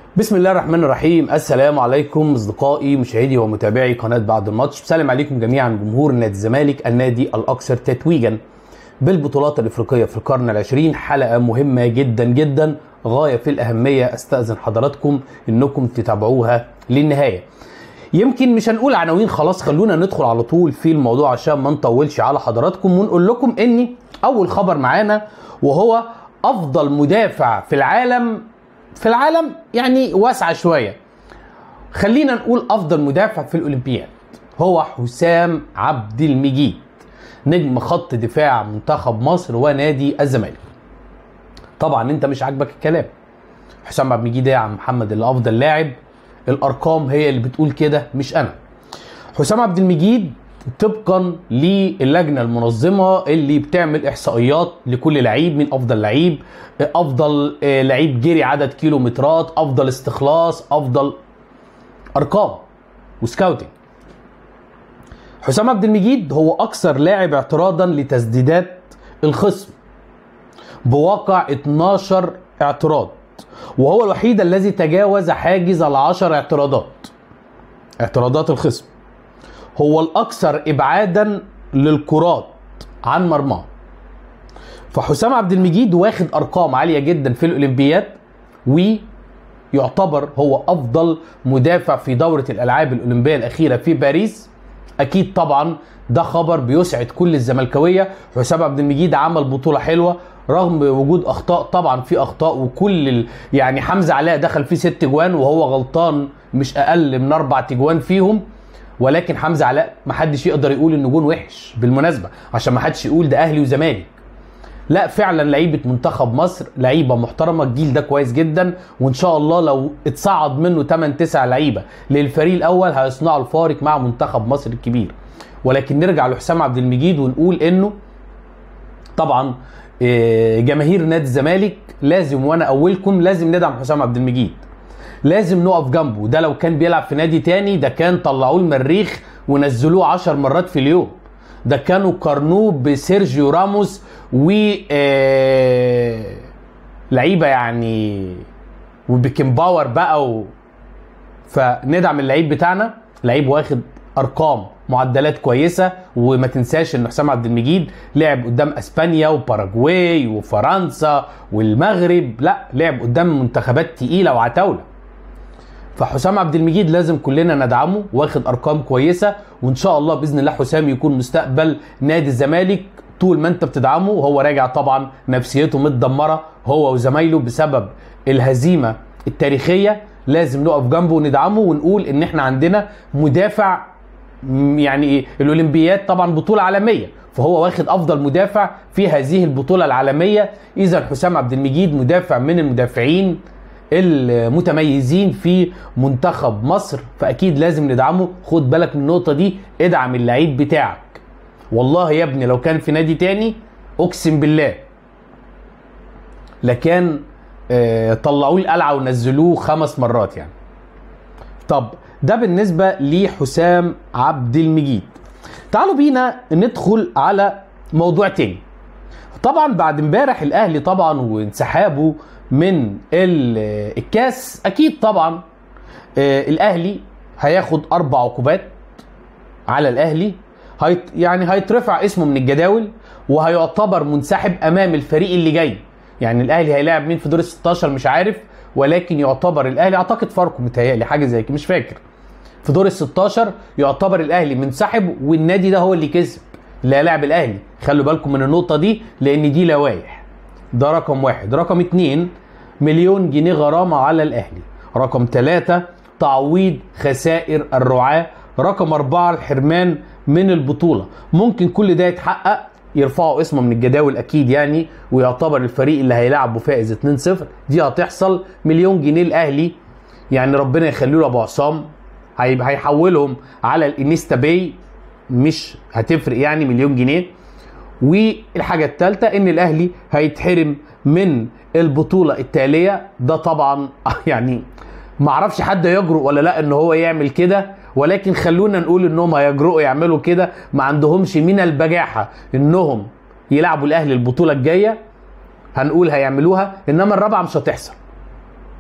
بسم الله الرحمن الرحيم السلام عليكم اصدقائي مشاهدي ومتابعي قناه بعد الماتش بسلم عليكم جميعا جمهور نادي الزمالك النادي الاكثر تتويجا بالبطولات الافريقيه في القرن العشرين حلقه مهمه جدا جدا غايه في الاهميه استاذن حضراتكم انكم تتابعوها للنهايه يمكن مش هنقول عناوين خلاص خلونا ندخل على طول في الموضوع عشان ما نطولش على حضراتكم ونقول لكم اني اول خبر معانا وهو افضل مدافع في العالم في العالم يعني واسعه شويه خلينا نقول افضل مدافع في الاولمبياد هو حسام عبد المجيد نجم خط دفاع منتخب مصر ونادي الزمالك طبعا انت مش عاجبك الكلام حسام عبد المجيد يا عم محمد اللي افضل لاعب الارقام هي اللي بتقول كده مش انا حسام عبد المجيد طبقا للجنه المنظمه اللي بتعمل احصائيات لكل لعيب من افضل لعيب افضل آه، لعيب جري عدد كيلومترات افضل استخلاص افضل ارقام وسكاوتنج حسام عبد المجيد هو اكثر لاعب اعتراضا لتسديدات الخصم بواقع 12 اعتراض وهو الوحيد الذي تجاوز حاجز العشر اعتراضات اعتراضات الخصم هو الاكثر ابعادا للكرات عن مرماه فحسام عبد المجيد واخد ارقام عاليه جدا في الاولمبياد ويعتبر هو افضل مدافع في دوره الالعاب الاولمبيه الاخيره في باريس اكيد طبعا ده خبر بيسعد كل الزملكاويه حسام عبد المجيد عمل بطوله حلوه رغم وجود اخطاء طبعا في اخطاء وكل ال... يعني حمزه علاء دخل فيه ست جوان وهو غلطان مش اقل من اربع تجوان فيهم ولكن حمزه علاء محدش يقدر يقول انه جون وحش بالمناسبه عشان ما حدش يقول ده اهلي وزمالك لا فعلا لعيبه منتخب مصر لعيبه محترمه الجيل ده كويس جدا وان شاء الله لو اتصعد منه 8 9 لعيبه للفريق الاول هيصنعوا الفارق مع منتخب مصر الكبير ولكن نرجع لحسام عبد المجيد ونقول انه طبعا آه، جماهير نادي الزمالك لازم وانا اولكم لازم ندعم حسام عبد المجيد لازم نقف جنبه ده لو كان بيلعب في نادي تاني ده كان طلعوه المريخ ونزلوه عشر مرات في اليوم ده كانوا قارنوه بسيرجيو راموس و آه، لعيبه يعني وبيكنباور بقى و... فندعم اللعيب بتاعنا لعيب واخد ارقام معدلات كويسه وما تنساش ان حسام عبد المجيد لعب قدام اسبانيا وباراجواي وفرنسا والمغرب لا لعب قدام منتخبات تقيله وعتاوله فحسام عبد المجيد لازم كلنا ندعمه واخد ارقام كويسه وان شاء الله باذن الله حسام يكون مستقبل نادي الزمالك طول ما انت بتدعمه وهو راجع طبعا نفسيته متدمره هو وزمايله بسبب الهزيمه التاريخيه لازم نقف جنبه وندعمه ونقول ان احنا عندنا مدافع م- يعني ايه الاولمبياد طبعا بطوله عالميه فهو واخد افضل مدافع في هذه البطوله العالميه اذا حسام عبد المجيد مدافع من المدافعين المتميزين في منتخب مصر فاكيد لازم ندعمه خد بالك من النقطه دي ادعم اللعيب بتاعك والله يا ابني لو كان في نادي تاني اقسم بالله لكان آه، طلعوه القلعه ونزلوه خمس مرات يعني طب ده بالنسبه لحسام عبد المجيد تعالوا بينا ندخل على موضوع تاني طبعا بعد امبارح الاهلي طبعا وانسحابه من ال- الكاس اكيد طبعا آه، الاهلي هياخد اربع عقوبات على الاهلي هيت يعني هيترفع اسمه من الجداول وهيعتبر منسحب امام الفريق اللي جاي يعني الاهلي هيلاعب مين في دور ال 16 مش عارف ولكن يعتبر الاهلي اعتقد فاركو متهيألي حاجه زي كده مش فاكر في دور ال 16 يعتبر الاهلي منسحب والنادي ده هو اللي كسب اللي هيلاعب الاهلي خلوا بالكم من النقطه دي لان دي لوائح ده رقم واحد رقم اتنين مليون جنيه غرامة على الأهلي رقم ثلاثة تعويض خسائر الرعاة رقم أربعة الحرمان من البطولة ممكن كل ده يتحقق يرفعوا اسمه من الجداول أكيد يعني ويعتبر الفريق اللي هيلعبه فائز 2-0 دي هتحصل مليون جنيه الأهلي يعني ربنا يخليه له أبو عصام هيبقى هيحولهم على الانستا باي مش هتفرق يعني مليون جنيه والحاجة الثالثة ان الاهلي هيتحرم من البطولة التالية ده طبعا يعني معرفش حد يجرؤ ولا لا ان هو يعمل كده ولكن خلونا نقول انهم هيجرؤوا يعملوا كده ما عندهمش من البجاحة انهم يلعبوا الاهلي البطولة الجاية هنقول هيعملوها انما الرابعة مش هتحصل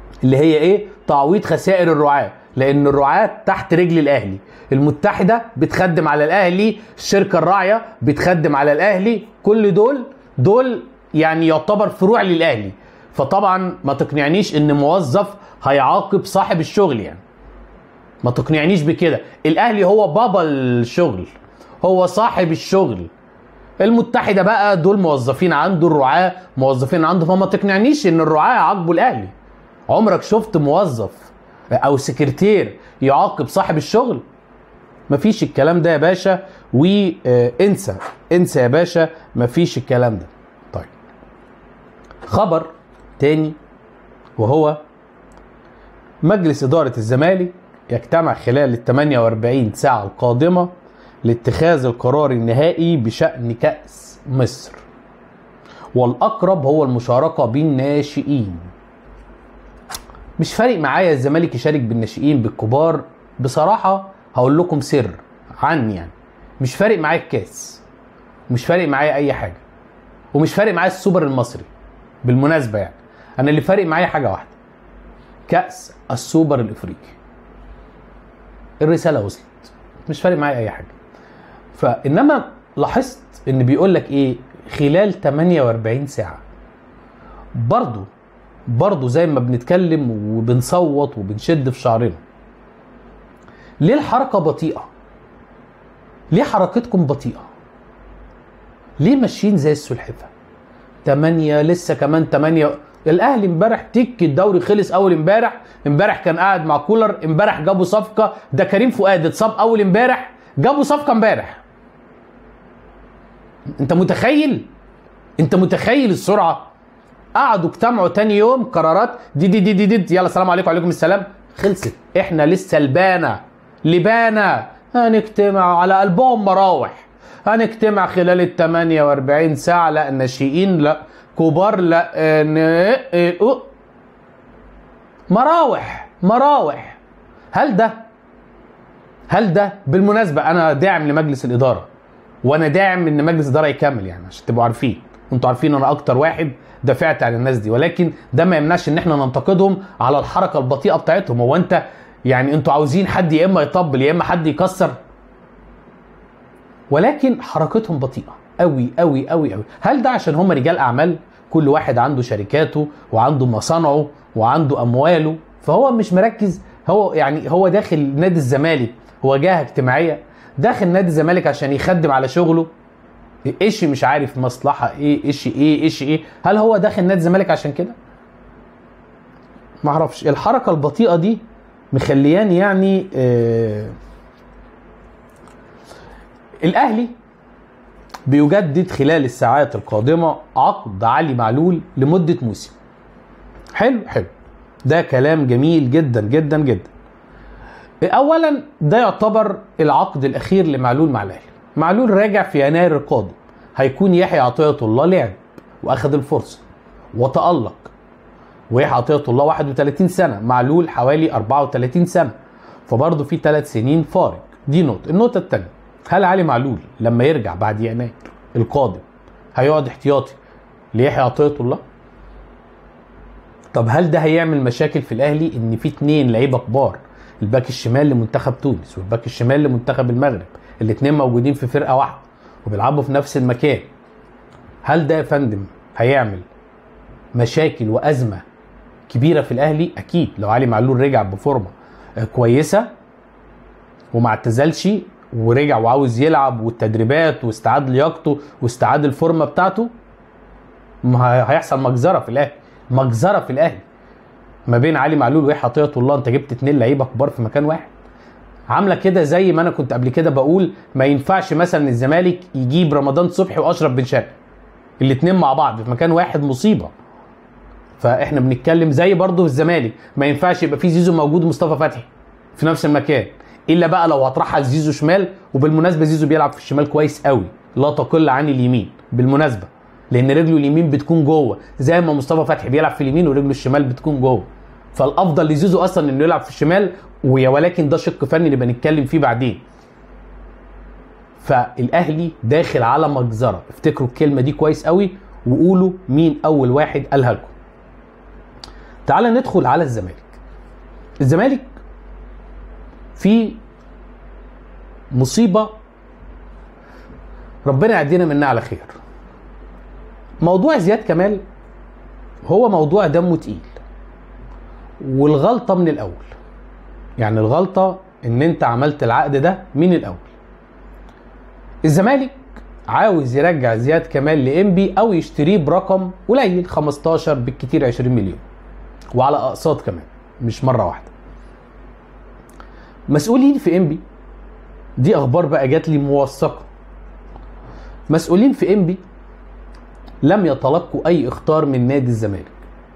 اللي هي ايه تعويض خسائر الرعاه لان الرعاه تحت رجل الاهلي المتحده بتخدم على الاهلي الشركه الراعيه بتخدم على الاهلي كل دول دول يعني يعتبر فروع للاهلي فطبعا ما تقنعنيش ان موظف هيعاقب صاحب الشغل يعني ما تقنعنيش بكده الاهلي هو بابا الشغل هو صاحب الشغل المتحده بقى دول موظفين عنده الرعاه موظفين عنده فما تقنعنيش ان الرعاه يعاقبوا الاهلي عمرك شفت موظف او سكرتير يعاقب صاحب الشغل مفيش الكلام ده يا باشا وانسى انسى يا باشا مفيش الكلام ده طيب خبر تاني وهو مجلس إدارة الزمالك يجتمع خلال ال 48 ساعة القادمة لاتخاذ القرار النهائي بشأن كأس مصر والأقرب هو المشاركة بالناشئين مش فارق معايا الزمالك يشارك بالناشئين بالكبار بصراحة هقول لكم سر عني يعني مش فارق معايا الكاس مش فارق معايا أي حاجة ومش فارق معايا السوبر المصري بالمناسبة يعني أنا اللي فارق معايا حاجة واحدة كأس السوبر الإفريقي الرسالة وصلت مش فارق معايا أي حاجة فإنما لاحظت إن بيقول لك إيه خلال 48 ساعة برضو برضو زي ما بنتكلم وبنصوت وبنشد في شعرنا ليه الحركة بطيئة؟ ليه حركتكم بطيئة؟ ليه ماشيين زي السلحفة؟ تمانية لسه كمان تمانية الاهلي امبارح تك الدوري خلص اول امبارح امبارح كان قاعد مع كولر امبارح جابوا صفقة ده كريم فؤاد اتصاب اول امبارح جابوا صفقة امبارح انت متخيل؟ انت متخيل السرعة؟ قعدوا اجتمعوا تاني يوم قرارات دي دي دي دي, دي يلا السلام عليكم وعليكم السلام خلصت احنا لسه لبانا لبانا هنجتمع على قلبهم مراوح هنجتمع خلال ال 48 ساعة لا ناشئين لا كبار لا اه اه اه مراوح مراوح هل ده هل ده بالمناسبة أنا داعم لمجلس الإدارة وأنا داعم إن مجلس الإدارة يكمل يعني عشان تبقوا عارفين انتوا عارفين انا اكتر واحد دافعت عن الناس دي ولكن ده ما يمنعش ان احنا ننتقدهم على الحركه البطيئه بتاعتهم هو انت يعني انتوا عاوزين حد يا اما يطبل يا اما حد يكسر ولكن حركتهم بطيئه قوي قوي قوي قوي هل ده عشان هم رجال اعمال كل واحد عنده شركاته وعنده مصانعه وعنده امواله فهو مش مركز هو يعني هو داخل نادي الزمالك هو جهه اجتماعيه داخل نادي الزمالك عشان يخدم على شغله ايش مش عارف مصلحه ايه ايش ايه ايش ايه هل هو داخل نادي الزمالك عشان كده ما اعرفش الحركه البطيئه دي مخلياني يعني آه الاهلي بيجدد خلال الساعات القادمه عقد علي معلول لمده موسم حلو حلو ده كلام جميل جدا جدا جدا اولا ده يعتبر العقد الاخير لمعلول مع الاهلي معلول راجع في يناير القادم هيكون يحيى عطية الله لعب واخد الفرصة وتألق ويحيى عطية الله 31 سنة معلول حوالي 34 سنة فبرضه في ثلاث سنين فارق دي نقطة النقطة الثانية هل علي معلول لما يرجع بعد يناير القادم هيقعد احتياطي ليحيى عطية الله طب هل ده هيعمل مشاكل في الاهلي ان في اتنين لعيبه كبار الباك الشمال لمنتخب تونس والباك الشمال لمنتخب المغرب الاثنين موجودين في فرقه واحده وبيلعبوا في نفس المكان هل ده يا فندم هيعمل مشاكل وازمه كبيره في الاهلي اكيد لو علي معلول رجع بفورمه كويسه وما اعتزلش ورجع وعاوز يلعب والتدريبات واستعاد لياقته واستعاد الفورمه بتاعته ما هيحصل مجزره في الاهلي مجزره في الاهلي ما بين علي معلول ويحيى عطيه الله انت جبت اتنين لعيبه كبار في مكان واحد عامله كده زي ما انا كنت قبل كده بقول ما ينفعش مثلا الزمالك يجيب رمضان صبحي واشرف بن شرقي الاثنين مع بعض في مكان واحد مصيبه فاحنا بنتكلم زي برضه في الزمالك ما ينفعش يبقى في زيزو موجود ومصطفى فتحي في نفس المكان الا بقى لو هترحل زيزو شمال وبالمناسبه زيزو بيلعب في الشمال كويس قوي لا تقل عن اليمين بالمناسبه لان رجله اليمين بتكون جوه زي ما مصطفى فتحي بيلعب في اليمين ورجله الشمال بتكون جوه فالافضل لزيزو اصلا انه يلعب في الشمال ويا ولكن ده شق فني نبقى نتكلم فيه بعدين فالاهلي داخل على مجزره افتكروا الكلمه دي كويس قوي وقولوا مين اول واحد قالها لكم تعال ندخل على الزمالك الزمالك في مصيبه ربنا يعدينا منها على خير موضوع زياد كمال هو موضوع دمه تقيل والغلطه من الاول يعني الغلطه ان انت عملت العقد ده من الاول الزمالك عاوز يرجع زياد كمال لانبي او يشتريه برقم قليل 15 بالكتير 20 مليون وعلى اقساط كمان مش مره واحده مسؤولين في انبي دي اخبار بقى جات لي موثقه مسؤولين في انبي لم يتلقوا اي اختار من نادي الزمالك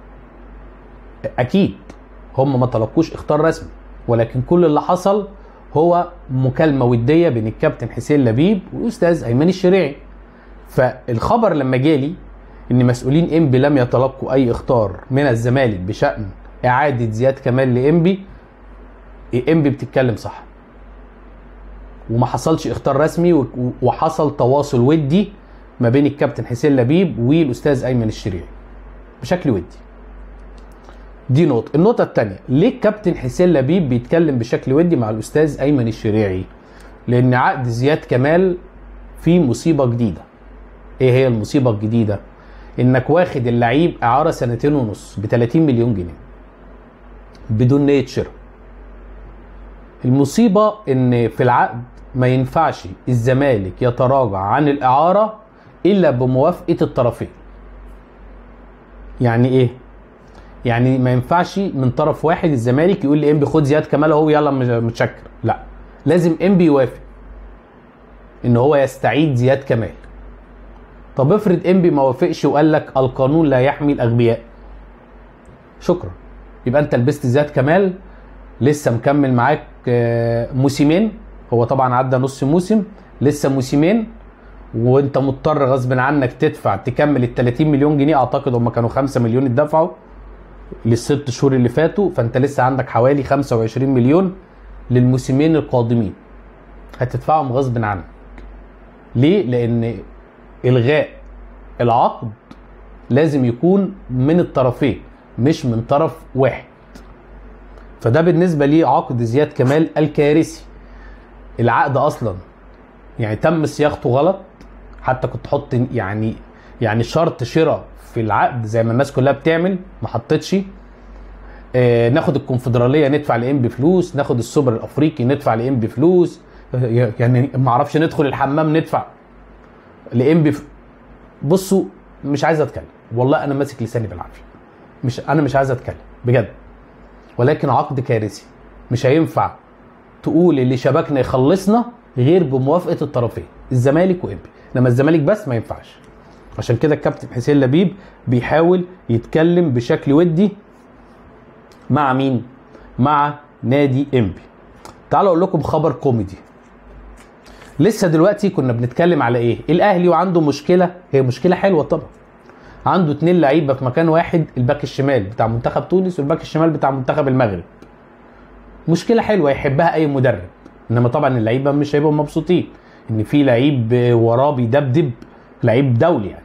اكيد هم ما تلقوش اختار رسمي ولكن كل اللي حصل هو مكالمه وديه بين الكابتن حسين لبيب والاستاذ ايمن الشريعي فالخبر لما جالي ان مسؤولين انبي لم يتلقوا اي اختار من الزمالك بشان اعاده زياد كمال لانبي انبي بتتكلم صح وما حصلش اختار رسمي و- وحصل تواصل ودي ما بين الكابتن حسين لبيب والاستاذ ايمن الشريعي بشكل ودي دي نقطة، النقطة الثانية، ليه الكابتن حسين لبيب بيتكلم بشكل ودي مع الأستاذ أيمن الشريعي؟ لأن عقد زياد كمال فيه مصيبة جديدة. إيه هي المصيبة الجديدة؟ إنك واخد اللعيب إعارة سنتين ونص ب 30 مليون جنيه. بدون نية شراء. المصيبة إن في العقد ما ينفعش الزمالك يتراجع عن الإعارة إلا بموافقة الطرفين. يعني إيه؟ يعني ما ينفعش من طرف واحد الزمالك يقول لي انبي خد زياد كمال اهو يلا مش- متشكر لا لازم انبي يوافق ان هو يستعيد زياد كمال طب افرض انبي ما وافقش وقال لك القانون لا يحمي الاغبياء شكرا يبقى انت لبست زياد كمال لسه مكمل معاك آه، موسمين هو طبعا عدى نص موسم لسه موسمين وانت مضطر غصب عنك تدفع تكمل ال 30 مليون جنيه اعتقد هم كانوا 5 مليون اتدفعوا للست شهور اللي فاتوا فانت لسه عندك حوالي 25 مليون للموسمين القادمين هتدفعهم غصب عنك ليه لان الغاء العقد لازم يكون من الطرفين مش من طرف واحد فده بالنسبه لي عقد زياد كمال الكارثي العقد اصلا يعني تم صياغته غلط حتى كنت حط يعني يعني شرط شراء في العقد زي ما الناس كلها بتعمل ما حطيتش آه ناخد الكونفدراليه ندفع لام بفلوس ناخد السوبر الافريقي ندفع لام بفلوس آه، يعني ما اعرفش ندخل الحمام ندفع لام بف... بصوا مش عايز اتكلم والله انا ماسك لساني بالعافيه مش انا مش عايز اتكلم بجد ولكن عقد كارثي مش هينفع تقول اللي شبكنا يخلصنا غير بموافقه الطرفين الزمالك وانبي انما الزمالك بس ما ينفعش عشان كده الكابتن حسين لبيب بيحاول يتكلم بشكل ودي مع مين مع نادي انبي تعالوا اقول لكم خبر كوميدي لسه دلوقتي كنا بنتكلم على ايه الاهلي وعنده مشكله هي مشكله حلوه طبعا عنده اتنين لعيبه في مكان واحد الباك الشمال بتاع منتخب تونس والباك الشمال بتاع منتخب المغرب مشكله حلوه يحبها اي مدرب انما طبعا اللعيبه مش هيبقوا مبسوطين ان في لعيب وراه بيدبدب لعيب دولي يعني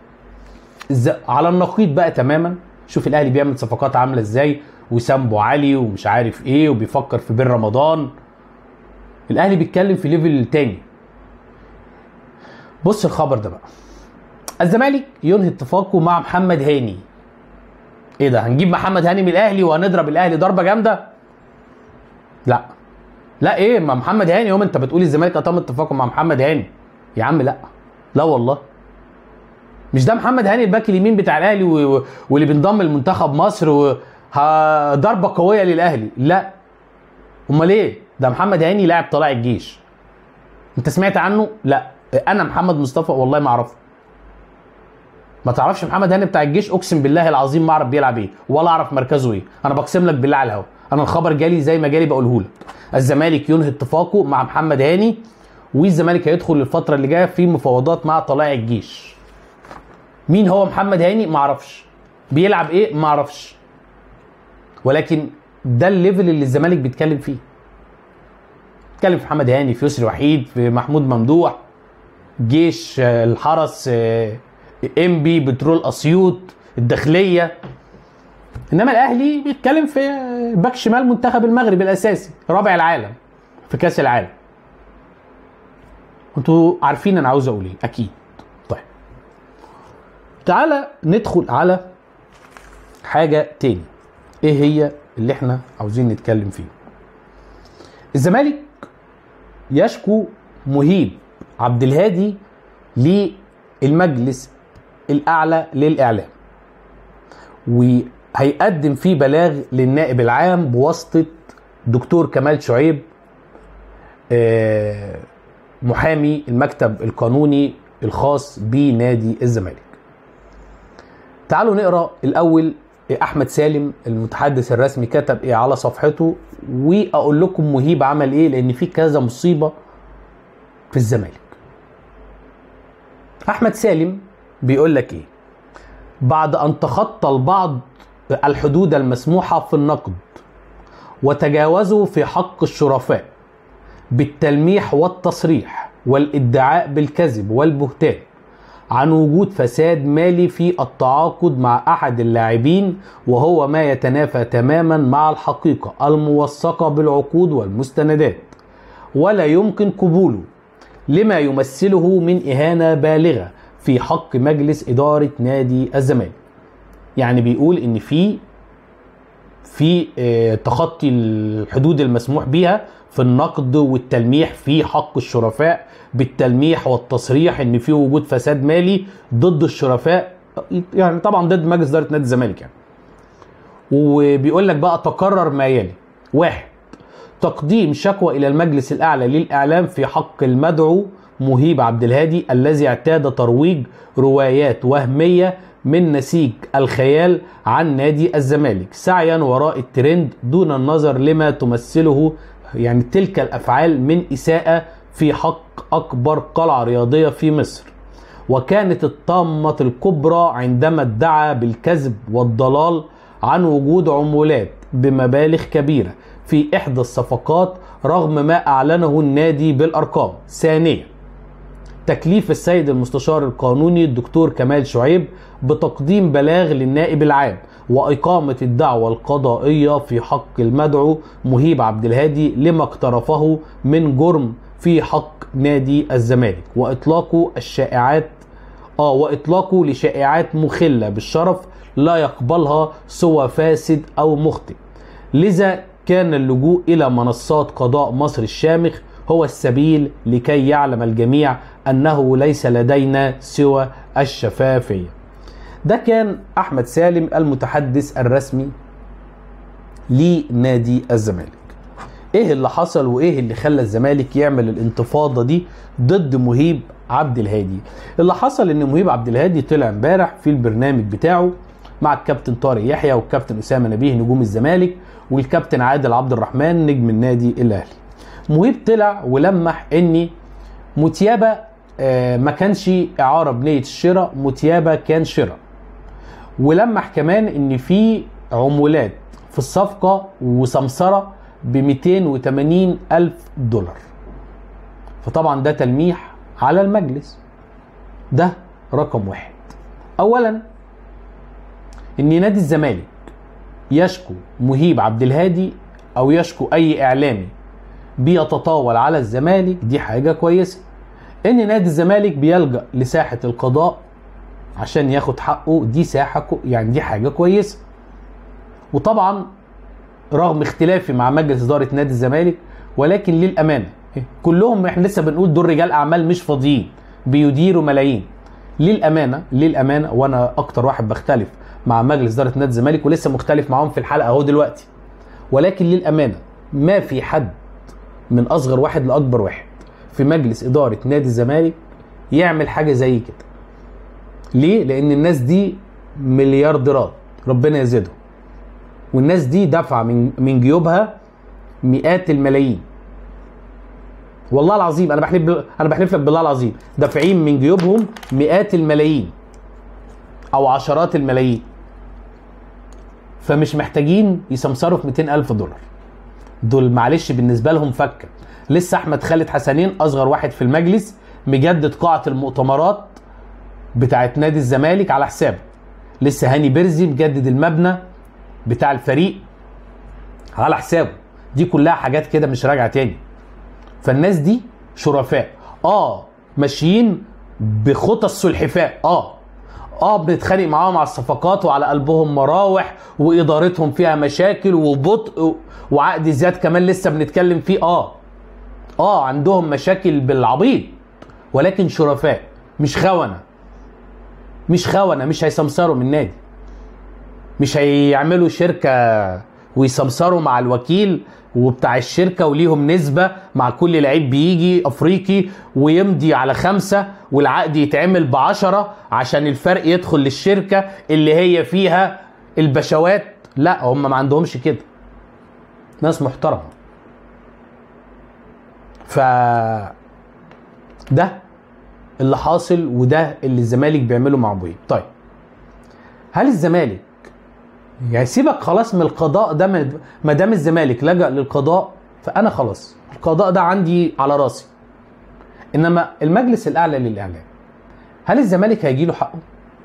ز- على النقيض بقى تماما شوف الاهلي بيعمل صفقات عامله ازاي وسامبو علي ومش عارف ايه وبيفكر في بين رمضان الاهلي بيتكلم في ليفل تاني بص الخبر ده بقى الزمالك ينهي اتفاقه مع محمد هاني ايه ده هنجيب محمد هاني من الاهلي وهنضرب الاهلي ضربه جامده لا لا ايه ما محمد هاني يوم انت بتقول الزمالك اتم اتفاقه مع محمد هاني يا عم لا لا والله مش ده محمد هاني الباك اليمين بتاع الاهلي و... و... واللي بينضم لمنتخب مصر و... ها... ضربه قويه للاهلي لا امال ايه ده محمد هاني لاعب طلائع الجيش انت سمعت عنه لا انا محمد مصطفى والله ما اعرفه ما تعرفش محمد هاني بتاع الجيش اقسم بالله العظيم ما اعرف بيلعب ايه ولا اعرف مركزه ايه انا بقسم لك بالله على الهوا انا الخبر جالي زي ما جالي بقوله لك الزمالك ينهي اتفاقه مع محمد هاني والزمالك هيدخل الفتره اللي جايه في مفاوضات مع طلائع الجيش مين هو محمد هاني ما اعرفش بيلعب ايه ما اعرفش ولكن ده الليفل اللي الزمالك بيتكلم فيه بيتكلم في محمد هاني في يسري وحيد في محمود ممدوح جيش آه، الحرس آه، انبي بترول اسيوط الداخليه انما الاهلي بيتكلم في باك شمال منتخب المغرب الاساسي رابع العالم في كاس العالم انتوا عارفين انا عاوز اقول ايه اكيد طيب تعالى ندخل على حاجه تاني ايه هي اللي احنا عاوزين نتكلم فيه الزمالك يشكو مهيب عبد الهادي للمجلس الاعلى للاعلام وهيقدم فيه بلاغ للنائب العام بواسطه دكتور كمال شعيب آه، محامي المكتب القانوني الخاص بنادي الزمالك تعالوا نقرا الاول احمد سالم المتحدث الرسمي كتب ايه على صفحته واقول لكم مهيب عمل ايه لان في كذا مصيبه في الزمالك احمد سالم بيقول لك ايه بعد ان تخطى البعض الحدود المسموحه في النقد وتجاوزوا في حق الشرفاء بالتلميح والتصريح والادعاء بالكذب والبهتان عن وجود فساد مالي في التعاقد مع احد اللاعبين وهو ما يتنافى تماما مع الحقيقه الموثقه بالعقود والمستندات ولا يمكن قبوله لما يمثله من اهانه بالغه في حق مجلس اداره نادي الزمالك يعني بيقول ان في في آه، تخطي الحدود المسموح بيها في النقد والتلميح في حق الشرفاء بالتلميح والتصريح ان في وجود فساد مالي ضد الشرفاء يعني طبعا ضد مجلس اداره نادي الزمالك يعني وبيقول لك بقى تكرر ما يلي واحد تقديم شكوى الى المجلس الاعلى للاعلام في حق المدعو مهيب عبد الهادي الذي اعتاد ترويج روايات وهميه من نسيج الخيال عن نادي الزمالك سعيا وراء الترند دون النظر لما تمثله يعني تلك الافعال من اساءه في حق اكبر قلعه رياضيه في مصر وكانت الطامه الكبرى عندما ادعى بالكذب والضلال عن وجود عمولات بمبالغ كبيره في احدى الصفقات رغم ما اعلنه النادي بالارقام ثانيا تكليف السيد المستشار القانوني الدكتور كمال شعيب بتقديم بلاغ للنائب العام وإقامة الدعوة القضائية في حق المدعو مهيب عبد الهادي لما اقترفه من جرم في حق نادي الزمالك وإطلاقه الشائعات اه وإطلاقه لشائعات مخلة بالشرف لا يقبلها سوى فاسد أو مخطئ لذا كان اللجوء إلى منصات قضاء مصر الشامخ هو السبيل لكي يعلم الجميع أنه ليس لدينا سوى الشفافية ده كان أحمد سالم المتحدث الرسمي لنادي الزمالك ايه اللي حصل وايه اللي خلى الزمالك يعمل الانتفاضه دي ضد مهيب عبد الهادي اللي حصل ان مهيب عبد الهادي طلع امبارح في البرنامج بتاعه مع الكابتن طارق يحيى والكابتن اسامه نبيه نجوم الزمالك والكابتن عادل عبد الرحمن نجم النادي الاهلي مهيب طلع ولمح ان متيابه آه، ما كانش اعاره بنيه الشراء متيابه كان شراء ولمح كمان ان في عمولات في الصفقه وسمسره ب 280 الف دولار فطبعا ده تلميح على المجلس ده رقم واحد اولا ان نادي الزمالك يشكو مهيب عبد الهادي او يشكو اي اعلامي بيتطاول على الزمالك دي حاجه كويسه ان نادي الزمالك بيلجا لساحه القضاء عشان ياخد حقه دي ساحه كو يعني دي حاجه كويسه وطبعا رغم اختلافي مع مجلس اداره نادي الزمالك ولكن للامانه كلهم احنا لسه بنقول دول رجال اعمال مش فاضيين بيديروا ملايين للامانه للامانه وانا اكتر واحد بختلف مع مجلس اداره نادي الزمالك ولسه مختلف معاهم في الحلقه اهو دلوقتي ولكن للامانه ما في حد من اصغر واحد لاكبر واحد في مجلس اداره نادي الزمالك يعمل حاجه زي كده ليه لان الناس دي مليارديرات ربنا يزيدهم والناس دي دافعه من من جيوبها مئات الملايين والله العظيم انا بحلف بال- انا بحلف لك بالله العظيم دافعين من جيوبهم مئات الملايين او عشرات الملايين فمش محتاجين يسمسروا في 200 الف دولار دول معلش بالنسبه لهم فكه لسه احمد خالد حسنين اصغر واحد في المجلس مجدد قاعه المؤتمرات بتاعت نادي الزمالك على حسابه لسه هاني بيرزي مجدد المبنى بتاع الفريق على حسابه دي كلها حاجات كده مش راجعه تاني فالناس دي شرفاء اه ماشيين بخطى السلحفاء اه اه بنتخانق معاهم على الصفقات وعلى قلبهم مراوح وادارتهم فيها مشاكل وبطء وعقد زياد كمان لسه بنتكلم فيه اه اه عندهم مشاكل بالعبيط ولكن شرفاء مش خونه مش خونه مش هيسمسروا من النادي مش هيعملوا شركه ويسمسروا مع الوكيل وبتاع الشركة وليهم نسبة مع كل لعيب بيجي أفريقي ويمضي على خمسة والعقد يتعمل بعشرة عشان الفرق يدخل للشركة اللي هي فيها البشوات لا هم ما عندهمش كده ناس محترمة ف ده اللي حاصل وده اللي الزمالك بيعمله مع ابويه طيب هل الزمالك يعني سيبك خلاص من القضاء ده من- ما دام الزمالك لجأ للقضاء فانا خلاص القضاء ده عندي على راسي انما المجلس الاعلى للاعلام هل الزمالك هيجي له حقه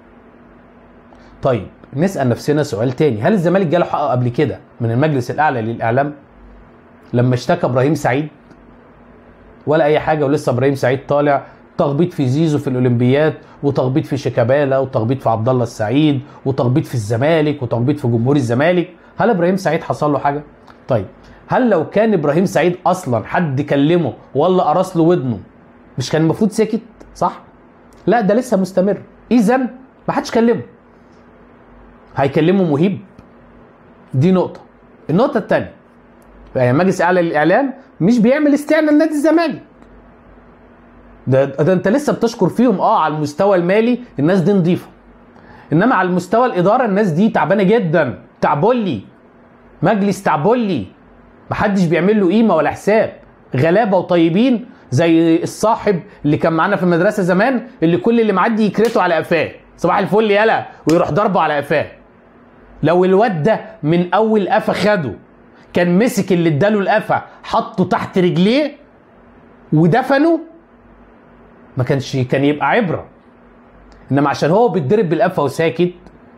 طيب نسال نفسنا سؤال تاني هل الزمالك جاله حقه قبل كده من المجلس الاعلى للاعلام لما اشتكى ابراهيم سعيد ولا اي حاجه ولسه ابراهيم سعيد طالع تخبيط في زيزو في الاولمبياد وتخبيط في شيكابالا وتخبيط في عبد الله السعيد وتخبيط في الزمالك وتخبيط في جمهور الزمالك هل ابراهيم سعيد حصل له حاجه طيب هل لو كان ابراهيم سعيد اصلا حد كلمه ولا قرص له ودنه مش كان المفروض سكت صح لا ده لسه مستمر اذا ما حدش كلمه هيكلمه مهيب دي نقطه النقطه الثانيه يعني مجلس اعلى للاعلام مش بيعمل استعانه لنادي الزمالك ده, ده انت لسه بتشكر فيهم اه على المستوى المالي الناس دي نظيفه انما على المستوى الاداره الناس دي تعبانه جدا تعبولي مجلس تعبولي محدش بيعمل له قيمه ولا حساب غلابه وطيبين زي الصاحب اللي كان معانا في المدرسه زمان اللي كل اللي معدي يكرته على قفاه صباح الفل يلا ويروح ضربه على قفاه لو الواد ده من اول قفا خده كان مسك اللي اداله القفا حطه تحت رجليه ودفنه ما كانش كان يبقى عبره انما عشان هو بيتضرب بالقفا وساكت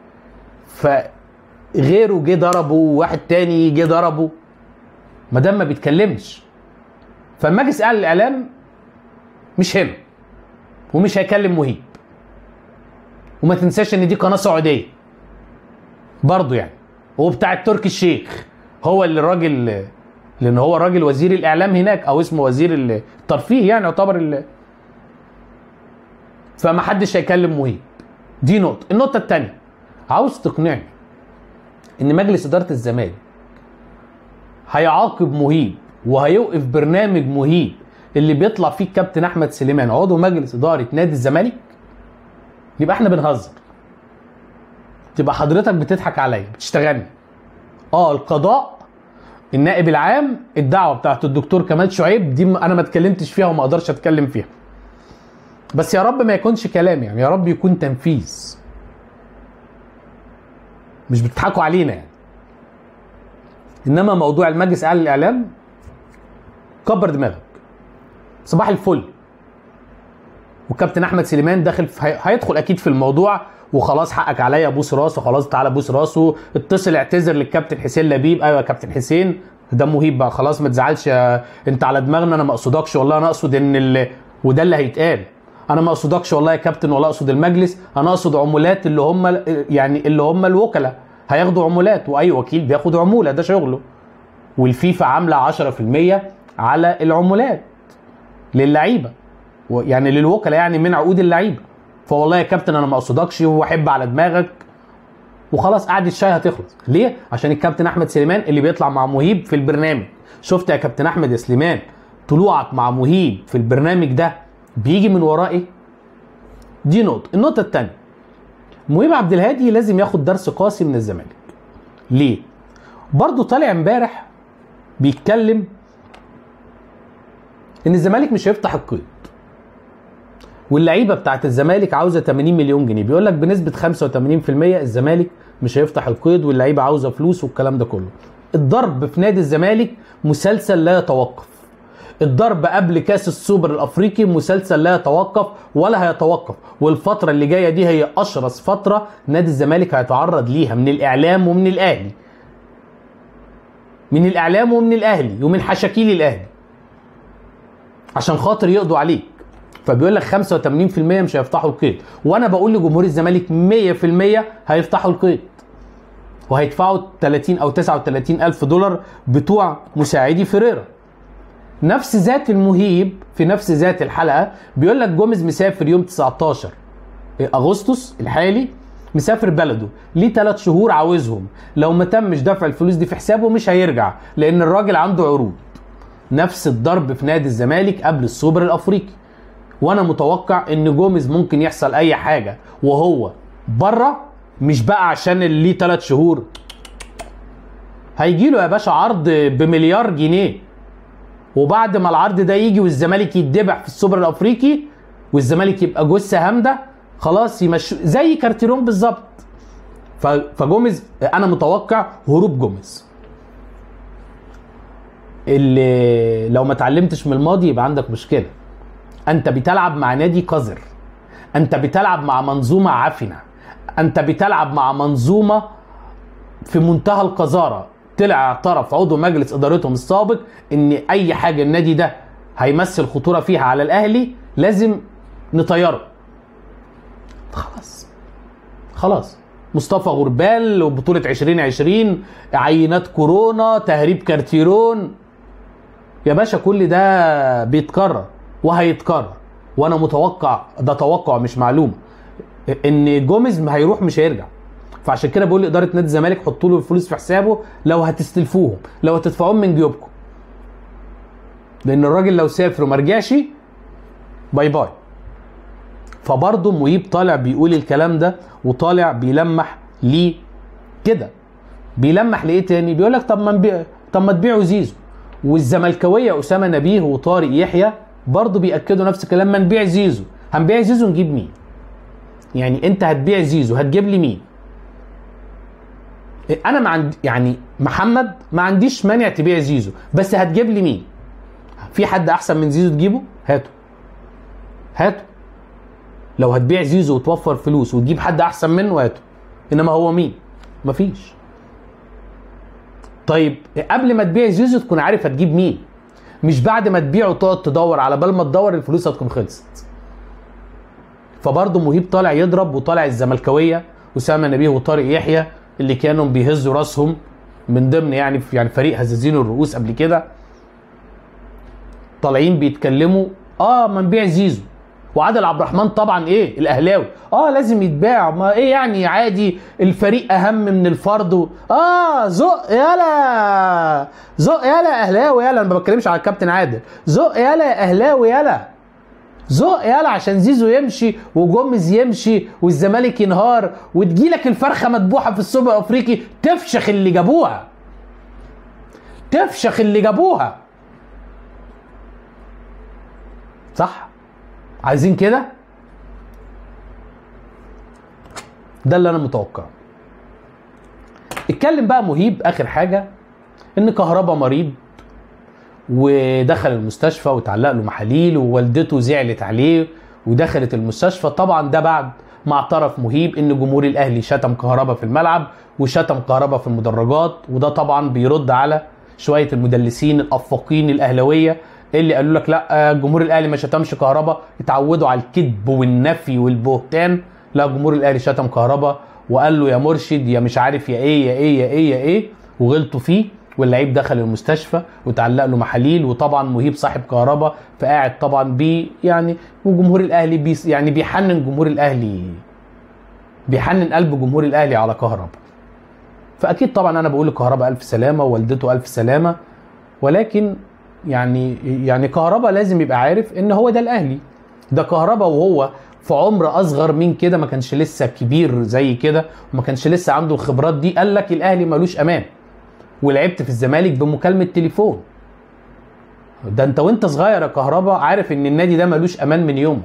فغيره جه ضربه وواحد تاني جه ضربه ما دام ما بيتكلمش فالمجلس اعلى الاعلام مش هنا ومش هيكلم مهيب وما تنساش ان دي قناه سعوديه برضه يعني وبتاع تركي الشيخ هو اللي الراجل لان هو راجل وزير الاعلام هناك او اسمه وزير الترفيه يعني يعتبر ال... فما حدش هيكلم مهيب دي نقطه النقطه الثانيه عاوز تقنعني ان مجلس اداره الزمالك هيعاقب مهيب وهيوقف برنامج مهيب اللي بيطلع فيه الكابتن احمد سليمان عضو مجلس اداره نادي الزمالك يبقى احنا بنهزر تبقى حضرتك بتضحك عليا بتشتغلني اه القضاء النائب العام الدعوه بتاعت الدكتور كمال شعيب دي انا ما اتكلمتش فيها وما اقدرش اتكلم فيها بس يا رب ما يكونش كلام يعني يا رب يكون تنفيذ مش بتضحكوا علينا يعني انما موضوع المجلس الاعلى للاعلام كبر دماغك صباح الفل وكابتن احمد سليمان داخل في هي- هيدخل اكيد في الموضوع وخلاص حقك عليا بوس راسه خلاص تعالى بوس راسه اتصل اعتذر للكابتن حسين لبيب ايوه يا كابتن حسين ده مهيب بقى خلاص ما تزعلش يا- انت على دماغنا انا ما اقصدكش والله انا اقصد ان ال... وده اللي هيتقال انا ما اقصدكش والله يا كابتن ولا اقصد المجلس انا اقصد عمولات اللي هم يعني اللي هم الوكلاء هياخدوا عمولات واي وكيل بياخد عموله ده شغله والفيفا عامله 10% على العمولات للعيبه و- يعني للوكلاء يعني من عقود اللعيبه فوالله يا كابتن انا ما اقصدكش واحب على دماغك وخلاص قعدة الشاي هتخلص ليه عشان الكابتن احمد سليمان اللي بيطلع مع مهيب في البرنامج شفت يا كابتن احمد يا سليمان طلوعك مع مهيب في البرنامج ده بيجي من وراه ايه دي نقطه النقطه الثانيه مهيب عبد الهادي لازم ياخد درس قاسي من الزمالك ليه برضه طالع امبارح بيتكلم ان الزمالك مش هيفتح القيد واللعيبه بتاعت الزمالك عاوزه 80 مليون جنيه بيقول لك بنسبه 85% الزمالك مش هيفتح القيد واللعيبه عاوزه فلوس والكلام ده كله الضرب في نادي الزمالك مسلسل لا يتوقف الضرب قبل كاس السوبر الافريقي مسلسل لا يتوقف ولا هيتوقف والفتره اللي جايه دي هي اشرس فتره نادي الزمالك هيتعرض ليها من الاعلام ومن الاهلي من الاعلام ومن الاهلي ومن حشاكيل الاهلي عشان خاطر يقضوا عليك فبيقول لك 85% مش هيفتحوا القيد وانا بقول لجمهور الزمالك 100% هيفتحوا القيد وهيدفعوا 30 او 39 الف دولار بتوع مساعدي فيريرا نفس ذات المهيب في نفس ذات الحلقه بيقول لك جوميز مسافر يوم 19 اغسطس الحالي مسافر بلده ليه ثلاث شهور عاوزهم لو ما تمش دفع الفلوس دي في حسابه مش هيرجع لان الراجل عنده عروض نفس الضرب في نادي الزمالك قبل السوبر الافريقي وانا متوقع ان جوميز ممكن يحصل اي حاجه وهو بره مش بقى عشان اللي ليه ثلاث شهور هيجي له يا باشا عرض بمليار جنيه وبعد ما العرض ده يجي والزمالك يتدبح في السوبر الافريقي والزمالك يبقى جثه هامده خلاص يمشوا زي كارتيرون بالظبط ف- فجوميز انا متوقع هروب جوميز اللي لو ما اتعلمتش من الماضي يبقى عندك مشكله انت بتلعب مع نادي قذر انت بتلعب مع منظومه عفنه انت بتلعب مع منظومه في منتهى القذاره طلع اعترف عضو مجلس ادارتهم السابق ان اي حاجه النادي ده هيمثل خطوره فيها على الاهلي لازم نطيره خلاص خلاص مصطفى غربال وبطولة 2020 عينات كورونا تهريب كارتيرون يا باشا كل ده بيتكرر وهيتكرر وانا متوقع ده توقع مش معلومه ان جوميز ما هيروح مش هيرجع فعشان كده بقول لاداره نادي الزمالك حطوا له الفلوس في حسابه لو هتستلفوهم لو هتدفعوهم من جيوبكم لان الراجل لو سافر وما رجعش باي باي فبرضه مهيب طالع بيقول الكلام ده وطالع بيلمح ليه كده بيلمح لايه تاني بيقول لك طب ما نبيع طب ما تبيعوا زيزو والزملكاويه اسامه نبيه وطارق يحيى برضه بياكدوا نفس الكلام ما نبيع زيزو هنبيع زيزو نجيب مين يعني انت هتبيع زيزو هتجيب لي مين انا ما عندي يعني محمد ما عنديش مانع تبيع زيزو بس هتجيب لي مين في حد احسن من زيزو تجيبه هاته هاته لو هتبيع زيزو وتوفر فلوس وتجيب حد احسن منه هاته انما هو مين مفيش طيب قبل ما تبيع زيزو تكون عارف هتجيب مين مش بعد ما تبيعه تقعد تدور على بال ما تدور الفلوس هتكون خلصت فبرضه مهيب طالع يضرب وطالع الزملكاويه اسامه نبيه وطارق يحيى اللي كانوا بيهزوا راسهم من ضمن يعني في يعني فريق هزازين الرؤوس قبل كده طالعين بيتكلموا اه ما نبيع زيزو وعادل عبد الرحمن طبعا ايه الاهلاوي اه لازم يتباع ما ايه يعني عادي الفريق اهم من الفرد و... اه زق يلا زق يلا اهلاوي يلا انا ما بتكلمش على الكابتن عادل زق يلا يا اهلاوي يلا زق يلا عشان زيزو يمشي وجوميز يمشي والزمالك ينهار وتجيلك الفرخه مذبوحه في السوبر الافريقي تفشخ اللي جابوها تفشخ اللي جابوها صح عايزين كده ده اللي انا متوقعه اتكلم بقى مهيب اخر حاجه ان كهربا مريض ودخل المستشفى وتعلق له محاليل ووالدته زعلت عليه ودخلت المستشفى طبعا ده بعد ما اعترف مهيب ان جمهور الاهلي شتم كهربا في الملعب وشتم كهربا في المدرجات وده طبعا بيرد على شويه المدلسين الافاقين الاهلاويه اللي قالوا لك لا جمهور الاهلي ما شتمش كهربا اتعودوا على الكذب والنفي والبهتان لا جمهور الاهلي شتم كهربا وقال له يا مرشد يا مش عارف يا ايه يا ايه يا ايه يا ايه وغلطوا فيه واللعيب دخل المستشفى وتعلق له محاليل وطبعا مهيب صاحب كهربا فقاعد طبعا بي يعني وجمهور الاهلي بي يعني بيحنن جمهور الاهلي بيحنن قلب جمهور الاهلي على كهربا فاكيد طبعا انا بقول لكهربا الف سلامه ووالدته الف سلامه ولكن يعني يعني كهربا لازم يبقى عارف ان هو ده الاهلي ده كهربا وهو في عمر اصغر من كده ما كانش لسه كبير زي كده وما كانش لسه عنده الخبرات دي قال لك الاهلي ملوش امان ولعبت في الزمالك بمكالمه تليفون ده انت وانت صغير يا كهربا عارف ان النادي ده ملوش امان من يومه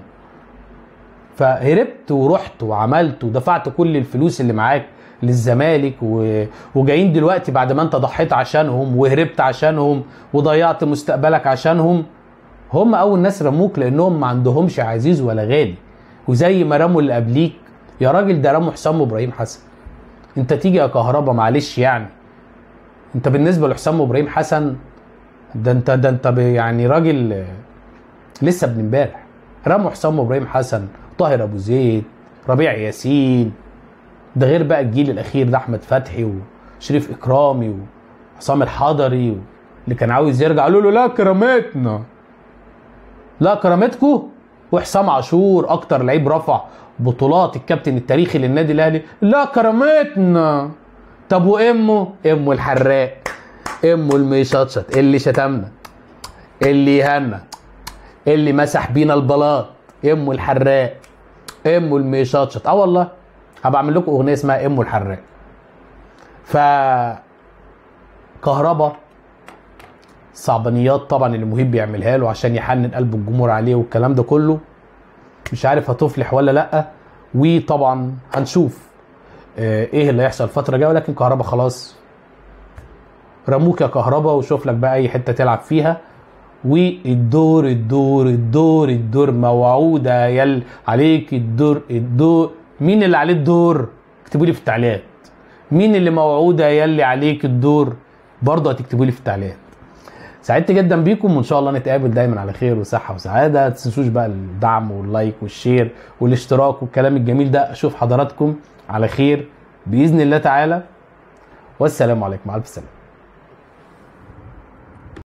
فهربت ورحت وعملت ودفعت كل الفلوس اللي معاك للزمالك و... وجايين دلوقتي بعد ما انت ضحيت عشانهم وهربت عشانهم وضيعت مستقبلك عشانهم هم اول ناس رموك لانهم ما عندهمش عزيز ولا غالي وزي ما رموا اللي قبليك يا راجل ده رموا حسام ابراهيم حسن انت تيجي يا كهربا معلش يعني انت بالنسبه لحسام وابراهيم حسن ده انت ده انت ب- يعني راجل آه، لسه ابن امبارح رموا حسام وابراهيم حسن طاهر ابو زيد ربيع ياسين ده غير بقى الجيل الاخير ده احمد فتحي وشريف اكرامي وحسام الحضري و... اللي كان عاوز يرجع قالوا له لا كرامتنا لا كرامتكو وحسام عاشور اكتر لعيب رفع بطولات الكابتن التاريخي للنادي الاهلي لا كرامتنا طب وامه امه الحراق امه المشطشط اللي شتمنا اللي يهنا اللي مسح بينا البلاط امه الحراق امه المشطشط اه والله هبقى اعمل لكم اغنيه اسمها امه الحراق ف كهربا صعبانيات طبعا اللي مهيب بيعملها له عشان يحنن قلب الجمهور عليه والكلام ده كله مش عارف هتفلح ولا لا وطبعا هنشوف آه، ايه اللي هيحصل الفتره الجايه ولكن كهربا خلاص رموك يا كهربا وشوف لك بقى اي حته تلعب فيها والدور الدور الدور الدور موعوده يل عليك الدور الدور مين اللي عليه الدور اكتبوا لي في التعليقات مين اللي موعوده يلي عليك الدور برضه هتكتبوا لي في التعليقات سعدت جدا بيكم وان شاء الله نتقابل دايما على خير وصحه وسعاده ما تنسوش بقى الدعم واللايك والشير والاشتراك والكلام الجميل ده اشوف حضراتكم على خير باذن الله تعالى والسلام عليكم مع الف سلامه